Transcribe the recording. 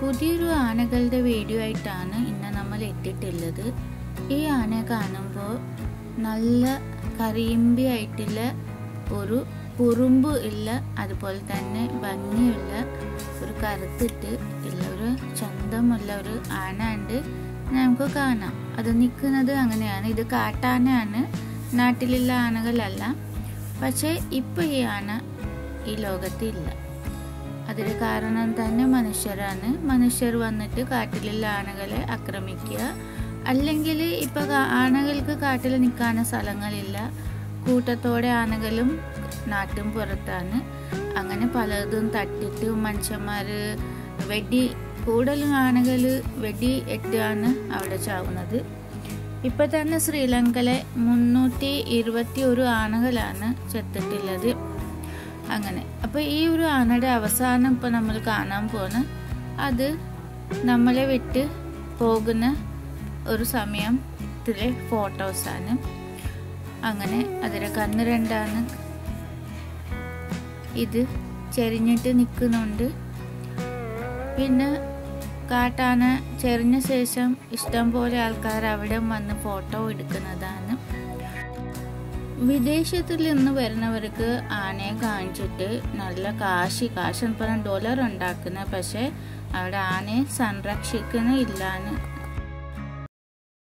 പുതിയൊരു ആനകളുടെ വീഡിയോ ആയിട്ടാണ് ഇന്ന് നമ്മൾ എത്തിയിട്ടുള്ളത് ഈ ആന കാണുമ്പോൾ നല്ല കരിമ്പി ആയിട്ടുള്ള ഒരു കുറുമ്പ് ഇല്ല അതുപോലെ തന്നെ ഭംഗിയുള്ള ഒരു കറുത്തിട്ട് ഉള്ള ഒരു ചന്തമുള്ള ഒരു ആന ഉണ്ട് നമുക്ക് കാണാം അത് നിൽക്കുന്നത് അങ്ങനെയാണ് ഇത് കാട്ടാനയാണ് നാട്ടിലുള്ള ആനകളല്ല പക്ഷേ ഇപ്പോൾ ഈ ആന ഈ ലോകത്തില്ല അതിന് കാരണം തന്നെ മനുഷ്യരാണ് മനുഷ്യർ വന്നിട്ട് കാട്ടിലുള്ള ആനകളെ ആക്രമിക്കുക അല്ലെങ്കിൽ ഇപ്പൊ ആനകൾക്ക് കാട്ടിൽ നിൽക്കാൻ സ്ഥലങ്ങളില്ല കൂട്ടത്തോടെ ആനകളും നാട്ടും പുറത്താണ് അങ്ങനെ പലതും തട്ടിട്ട് മനുഷ്യന്മാര് വെടി കൂടുതലും ആനകൾ വെടി എട്ടാണ് അവിടെ ചാവുന്നത് ഇപ്പൊ തന്നെ ശ്രീലങ്കയിലെ മുന്നൂറ്റി ഇരുപത്തി ഒരു ആനകളാണ് ചെത്തിട്ടുള്ളത് അങ്ങനെ അപ്പൊ ഈ ഒരു ആനയുടെ അവസാനം ഇപ്പൊ നമ്മൾ കാണാൻ പോണ് അത് നമ്മളെ വിട്ട് പോകുന്ന ഒരു സമയത്തിലെ ഫോട്ടോസാണ് അങ്ങനെ അതിലെ കണ്ണ് രണ്ടാണ് ഇത് ചെരിഞ്ഞിട്ട് നിൽക്കുന്നുണ്ട് പിന്നെ കാട്ടാന ചെറിഞ്ഞ ശേഷം ഇഷ്ടം പോലെ ആൾക്കാർ അവിടെ വന്ന് ഫോട്ടോ എടുക്കുന്നതാണ് വിദേശത്തിൽ നിന്ന് വരുന്നവർക്ക് ആനയെ കാണിച്ചിട്ട് നല്ല കാശ് കാശ് എന്ന് പറഞ്ഞാൽ ഡോളർ ഉണ്ടാക്കുന്ന പക്ഷെ അവിടെ ആനയെ സംരക്ഷിക്കുന്ന ഇല്ലാന്ന്